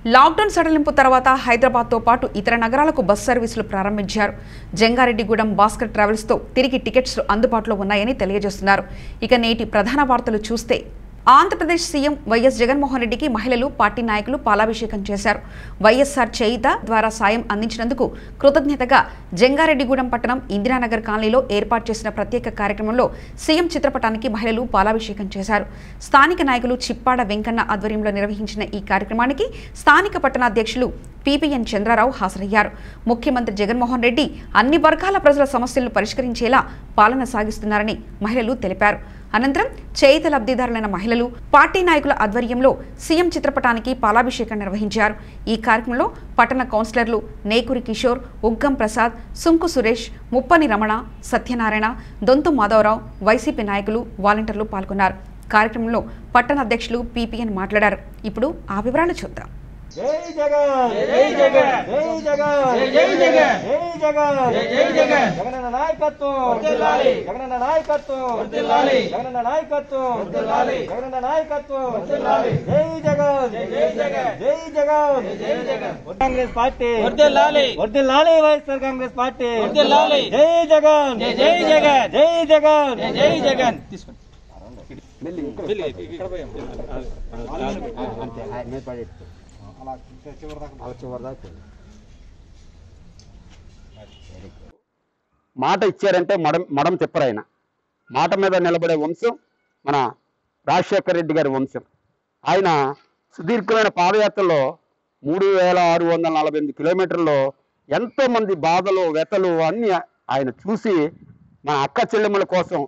Lockdown సడలింపు తర్వాత హైదరాబాద్తో పాటు ఇతర నగరాలకు బస్ సర్వీసులు ప్రారంభించారు జంగారెడ్డిగూడెం భాస్కర్ ట్రావెల్స్తో తిరిగి టికెట్స్ అందుబాటులో ఉన్నాయని తెలియజేస్తున్నారు ఇక నేటి ప్రధాన వార్తలు చూస్తే ఆంధ్రప్రదేశ్ సీఎం వైఎస్ జగన్మోహన్ రెడ్డికి మహిళలు పార్టీ నాయకులు పాలాభిషేకం చేశారు వైఎస్ఆర్ చేయిత ద్వారా సాయం అందించినందుకు కృతజ్ఞతగా జంగారెడ్డిగూడెం పట్టణం ఇందిరానగర్ కాలనీలో ఏర్పాటు చేసిన ప్రత్యేక కార్యక్రమంలో సీఎం చిత్రపటానికి మహిళలు పాలాభిషేకం చేశారు స్థానిక నాయకులు చిప్పాడ వెంకన్న ఆధ్వర్యంలో నిర్వహించిన ఈ కార్యక్రమానికి స్థానిక పట్టణాధ్యక్షులు పీపీఎన్ చంద్రారావు హాజరయ్యారు ముఖ్యమంత్రి జగన్మోహన్ రెడ్డి అన్ని వర్గాల ప్రజల సమస్యలను పరిష్కరించేలా పాలన సాగిస్తున్నారని మహిళలు తెలిపారు అనంతరం చేయిత లబ్ధిదారులైన మహిళలు పార్టీ నాయకుల ఆధ్వర్యంలో సీఎం చిత్రపటానికి పాలాభిషేకం నిర్వహించారు ఈ కార్యక్రమంలో పట్టణ కౌన్సిలర్లు నేకురి కిషోర్ ఉగ్గం ప్రసాద్ సుంకు సురేష్ ముప్పని రమణ సత్యనారాయణ దొంతు మాధవరావు వైసీపీ నాయకులు వాలంటీర్లు పాల్గొన్నారు కార్యక్రమంలో పట్టణ అధ్యక్షులు పీపీఎన్ మాట్లాడారు ఇప్పుడు ఆ వివరాలు చూద్దాం జై జగన్ జై జగన్ జై జగన్ జై జగన్. జై జగన్ జై జై జగన్. జగనన్న నాయకత్వం వర్ధిల్లాలి. జగనన్న నాయకత్వం వర్ధిల్లాలి. జగనన్న నాయకత్వం వర్ధిల్లాలి. జగనన్న నాయకత్వం వర్ధిల్లాలి. జై జగన్ జై జై జగన్. జై జగన్ జై జగన్. కాంగ్రెస్ పార్టీ వర్ధిల్లాలి. వర్ధిల్లాలి వైఎస్ఆర్ కాంగ్రెస్ పార్టీ వర్ధిల్లాలి. జై జగన్ జై జై జగన్. జై జగన్ జై జై జగన్ తీసుకోండి మాట ఇచ్చారంటే మడం మడం తిప్పరు ఆయన మాట మీద నిలబడే వంశం మన రాజశేఖర రెడ్డి గారి వంశం ఆయన సుదీర్ఘమైన పాదయాత్రలో మూడు వేల ఆరు వందల నలభై ఎనిమిది కిలోమీటర్లో ఎంతో మంది బాధలు వ్యతలు అన్నీ ఆయన చూసి మన అక్క చెల్లెమ్మల కోసం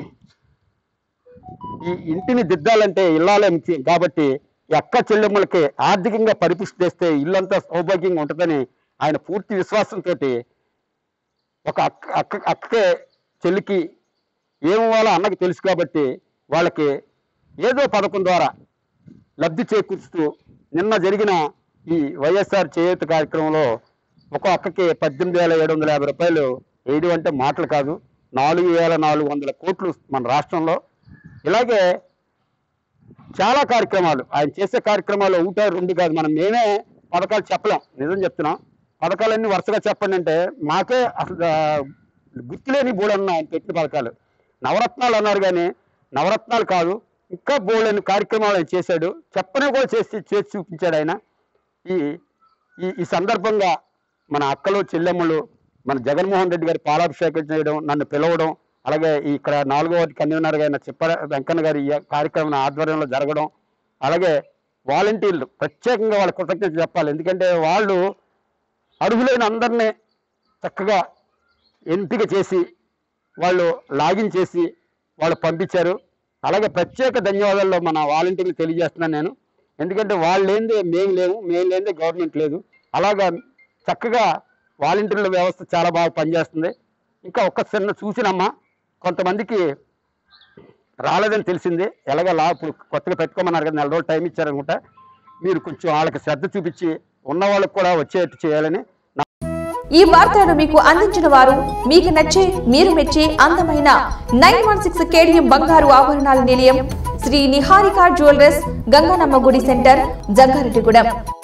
ఈ ఇంటిని దిద్దాలంటే ఇల్లాలే ముఖ్యం కాబట్టి ఈ అక్క చెల్లెమ్మలకి ఆర్థికంగా పరిపుష్టి చేస్తే ఇల్లంతా సౌభాగ్యంగా ఉంటుందని ఆయన పూర్తి విశ్వాసంతో ఒక అక్క అక్క అక్కకే చెల్లికి ఏమివ్వాలో అన్నకి తెలుసు కాబట్టి వాళ్ళకి ఏదో పథకం ద్వారా లబ్ధి చేకూరుస్తూ నిన్న జరిగిన ఈ వైఎస్ఆర్ చేయూత కార్యక్రమంలో ఒక అక్కకి పద్దెనిమిది వేల ఏడు వందల యాభై రూపాయలు వేయడం అంటే మాటలు కాదు నాలుగు వేల నాలుగు వందల కోట్లు మన రాష్ట్రంలో ఇలాగే చాలా కార్యక్రమాలు ఆయన చేసే కార్యక్రమాలు ఒకటో రెండు కాదు మనం మేమే పథకాలు చెప్పలేం నిజం చెప్తున్నాం పథకాలన్నీ వరుసగా చెప్పండి అంటే మాకే అసలు ఆ, గుర్తులేని బోర్డు ఆయన పెట్టిన పథకాలు నవరత్నాలు అన్నారు కానీ నవరత్నాలు కాదు ఇంకా బోర్డని కార్యక్రమాలు ఆయన చేశాడు చెప్పని కూడా చేసి చేసి చూపించాడు ఆయన ఈ ఈ ఈ సందర్భంగా మన అక్కలు చెల్లెమ్మలు మన జగన్మోహన్ రెడ్డి గారి పాలాభిషేకం చేయడం నన్ను పిలవడం అలాగే ఈ ఇక్కడ నాలుగో వార్డు కన్వీనర్ అయిన చిప్ప వెంకన్న గారి ఈ కార్యక్రమం ఆధ్వర్యంలో జరగడం అలాగే వాలంటీర్లు ప్రత్యేకంగా వాళ్ళ కృతజ్ఞత చెప్పాలి ఎందుకంటే వాళ్ళు అర్హులైన అందరినీ చక్కగా ఎంపిక చేసి వాళ్ళు లాగిన్ చేసి వాళ్ళు పంపించారు అలాగే ప్రత్యేక ధన్యవాదాలు మన వాలంటీర్లు తెలియజేస్తున్నాను నేను ఎందుకంటే వాళ్ళు లేనిదే మేము లేము మేము లేనిదే గవర్నమెంట్ లేదు అలాగా చక్కగా వాలంటీర్ల వ్యవస్థ చాలా బాగా పనిచేస్తుంది ఇంకా ఒక్క చిన్న చూసినమ్మా కొంతమందికి రాలేదని తెలిసింది ఎలాగ లా ఇప్పుడు కొత్తగా పెట్టుకోమన్నారు కదా నెల రోజులు టైం ఇచ్చారనుకుంటా మీరు కొంచెం వాళ్ళకి శ్రద్ధ చూపించి ఉన్న వాళ్ళకి కూడా వచ్చేట్టు చేయాలని ఈ వార్తలను మీకు అందించిన వారు మీకు నచ్చే మీరు మెచ్చే అందమైన నైన్ వన్ సిక్స్ కేడిఎం బంగారు ఆభరణాల నిలయం శ్రీ నిహారిక జ్యువెలర్స్ గంగానమ్మ గుడి సెంటర్ జంగారెడ్డిగూడెం